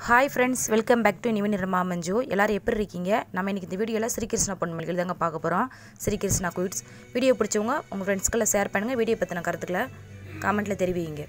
hi friends welcome back to நிவன் நிறமா மஞ்சு எல்லாரும் எப்படி இருக்கீங்க நம்ம இன்றைக்கி இந்த வீடியோவில் ஸ்ரீகிருஷ்ணா பொன்மொழிகள் தாங்க பார்க்க போகிறோம் ஸ்ரீகிருஷ்ணா குயிட்ஸ் வீடியோ பிடிச்சவங்க உங்கள் ஃப்ரெண்ட்ஸ்க்கெல்லாம் ஷேர் பண்ணுங்கள் வீடியோ பற்றின கருத்துக்களை காமெண்ட்டில் தெரிவிங்க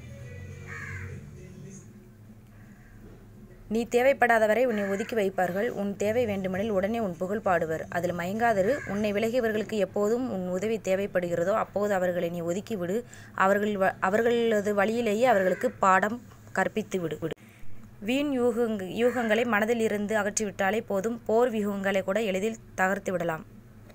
நீ தேவைப்படாதவரை உன்னை ஒதுக்கி வைப்பார்கள் உன் தேவை வேண்டுமெனில் உடனே உன் புகழ் பாடுவர் அதில் மயங்காதரு உன்னை விலகியவர்களுக்கு எப்போதும் உன் உதவி தேவைப்படுகிறதோ அப்போது அவர்களை நீ ஒதுக்கி விடு அவர்கள் வ- அவர்களது வழியிலேயே அவர்களுக்கு பாடம் கற்பித்து விடு விடு வீண் யூகங் யூகங்களை மனதில் இருந்து அகற்றிவிட்டாலே போதும் போர் வியூகங்களை கூட எளிதில் தகர்த்து விடலாம்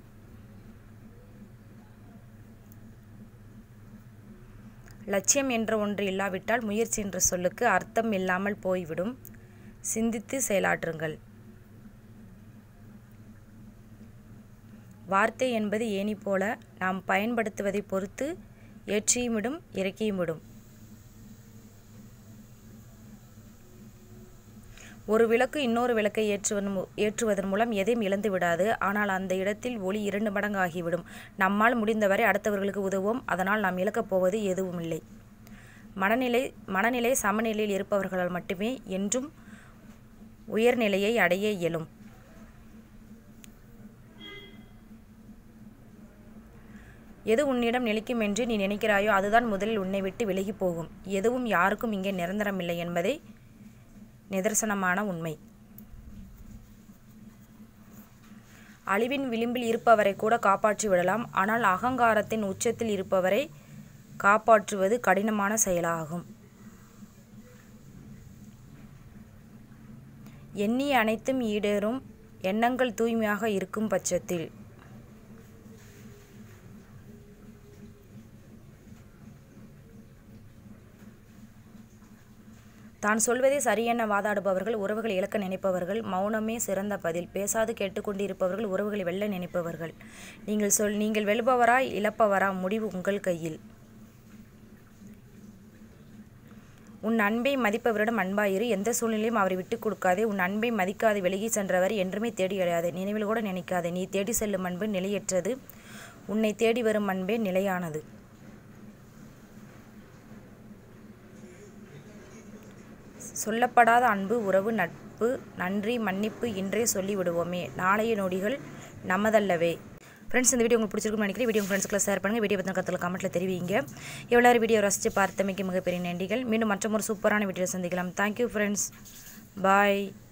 லட்சியம் என்ற ஒன்று இல்லாவிட்டால் முயற்சி என்ற சொல்லுக்கு அர்த்தம் இல்லாமல் போய்விடும் சிந்தித்து செயலாற்றுங்கள் வார்த்தை என்பது ஏணி போல நாம் பயன்படுத்துவதை பொறுத்து ஏற்றியும் விடும் இறக்கியும் விடும் ஒரு விளக்கு இன்னொரு விளக்கை ஏற்றுவதன் மூ- ஏற்றுவதன் மூலம் எதையும் இழந்து விடாது ஆனால் அந்த இடத்தில் ஒளி இரண்டு மடங்கு ஆகிவிடும் நம்மால் முடிந்தவரை அடுத்தவர்களுக்கு உதவுவோம் அதனால் நாம் இழக்கப் போவது எதுவும் இல்லை மனநிலை மனநிலை சமநிலையில் இருப்பவர்களால் மட்டுமே என்றும் உயர்நிலையை அடைய இயலும் எது உன்னிடம் நிலைக்கும் என்று நீ நினைக்கிறாயோ அதுதான் முதலில் உன்னை விட்டு விலகி போகும் எதுவும் யாருக்கும் இங்கே நிரந்தரமில்லை என்பதை நிதர்சனமான உண்மை அழிவின் விளிம்பில் இருப்பவரை கூட காப்பாற்றி விடலாம் ஆனால் அகங்காரத்தின் உச்சத்தில் இருப்பவரை காப்பாற்றுவது கடினமான செயலாகும் எண்ணிய அனைத்தும் ஈடேறும் எண்ணங்கள் தூய்மையாக இருக்கும் பட்சத்தில் தான் சொல்வதே சரியென வாதாடுபவர்கள் உறவுகளை இழக்க நினைப்பவர்கள் மௌனமே சிறந்த பதில் பேசாது கேட்டுக்கொண்டிருப்பவர்கள் உறவுகளை வெல்ல நினைப்பவர்கள் நீங்கள் சொல் நீங்கள் வெல்பவரா இழப்பவரா முடிவு உங்கள் கையில் உன் அன்பை மதிப்பவரிடம் அன்பாயிரு எந்த சூழ்நிலையும் அவரை விட்டுக் கொடுக்காதே உன் அன்பை மதிக்காது விலகி சென்றவர் என்றுமே தேடி அடையாதே நினைவில் கூட நினைக்காதே நீ தேடி செல்லும் அன்பு நிலையற்றது உன்னை தேடி வரும் அன்பே நிலையானது சொல்லப்படாத அன்பு உறவு நட்பு நன்றி மன்னிப்பு இன்றே சொல்லி விடுவோமே நாளைய நொடிகள் நமதல்லவே ஃப்ரெண்ட்ஸ் இந்த வீடியோ உங்களுக்கு பிடிச்சிருக்குன்னு நினைக்கிறேன் வீடியோ ஃப்ரெண்ட்ஸ்க்குள்ள ஷேர் பண்ணுங்கள் வீடியோ பற்றின கருத்தில் கமெண்ட்டில் தெரிவிங்க எவ்வளோ வீடியோ ரசித்து பார்த்தமைக்கு மிகப்பெரிய நன்றிகள் மீண்டும் மற்றொரு சூப்பரான வீடியோ சந்திக்கலாம் தேங்க்யூ ஃப்ரெண்ட்ஸ் பாய்